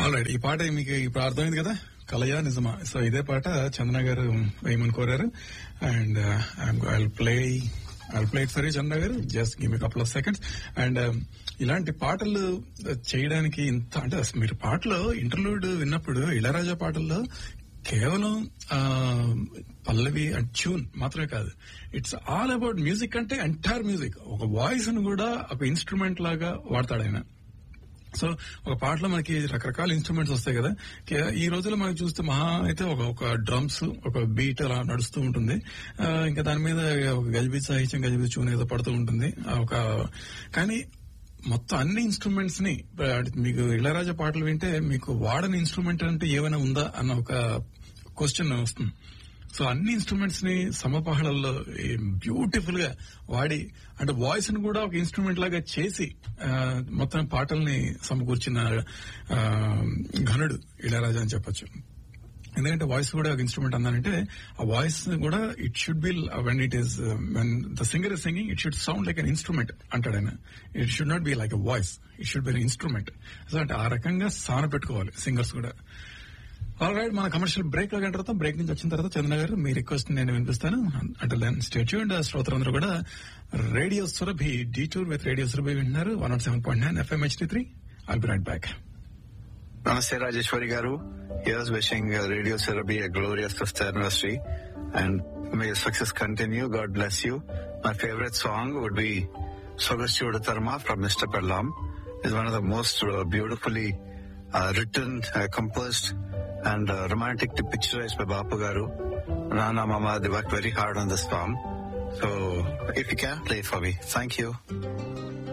Alright ఈ పాట మీకు ఇప్పుడు అర్థమైంది కదా కలయా నిజమా సో ఇదే పాట చందన గారు వేయమని కోరారు and I play I play it for Chandana గారు just give me couple of seconds and ఇలాంటి పాటలు చేయడానికి ఇంత అంటే అసలు మీరు పాటలో ఇంటర్లూడ్ విన్నప్పుడు ఇళరాజా పాటల్లో కేవలం ఆ, పల్లవి అండ్ ట్యూన్ మాత్రమే కాదు ఇట్స్ ఆల్ అబౌట్ మ్యూజిక్ అంటే ఎంటైర్ మ్యూజిక్ ఒక వాయిస్ ను కూడా ఒక ఇన్స్ట్రుమెంట్ లాగా వాడతాడు ఆయన సో ఒక పాటలో మనకి రకరకాల ఇన్స్ట్రుమెంట్స్ వస్తాయి కదా కే- ఈ రోజుల్లో మనకి చూస్తే మహా అయితే ఒక ఒక డ్రమ్స్ ఒక బీట్ అలా నడుస్తూ ఉంటుంది ఆ, ఇంకా దాని మీద ఒక గజిబి సాహిత్యం గజిబి చూన్ ఏదో పడుతూ ఉంటుంది ఆ, ఒక కానీ మొత్తం అన్ని ఇన్స్ట్రుమెంట్స్ ని ఆ, మీకు ఇళరాజా పాటలు వింటే మీకు వాడని ఇన్స్ట్రుమెంట్ అంటే ఏమైనా ఉందా అన్న ఒక క్వశ్చన్ వస్తుంది సో అన్ని ఇన్స్ట్రుమెంట్స్ ని సమపాహళల్లో బ్యూటిఫుల్ గా వాడి అంటే వాయిస్ ని కూడా ఒక ఇన్స్ట్రుమెంట్ లాగా చేసి ఆ, మొత్తం పాటల్ని సమకూర్చిన ఆ, ఘనుడు ఇళయరాజా అని చెప్పొచ్చు ఎందుకంటే వాయిస్ కూడా ఒక ఇన్స్ట్రుమెంట్ అన్నానంటే ఆ వాయిస్ కూడా it should be when it is when the singer is singing it should sound like an instrument అంటాడు ఆయన it should not be like a voice it should be an instrument so అంటే ఆ రకంగా సాన పెట్టుకోవాలి singers కూడా all right మన commercial break లో తర్వాత బ్రేక్ నుంచి వచ్చిన తర్వాత చంద్ర గారు మీ రిక్వెస్ట్ నేను వినిపిస్తాను అంటే దెన్ స్టేట్యూడ్ శ్రోతలందరూ కూడా radio Surabhi detour with radio Surabhi వింటున్నారు one not seven point nine FM HD three I'll be right back Namaste Rajeshwari Garu. Here's wishing uh, Radio Serabi a glorious fifth anniversary and may your success continue. God bless you. My favorite song would be Sogastyuda Dharma from Mr. Perlam. It's one of the most uh, beautifully uh, written, uh, composed and uh, romantic to picturized by Bapu Garu. Nana Mama, they worked very hard on this song. So if you can, play it for me. Thank you.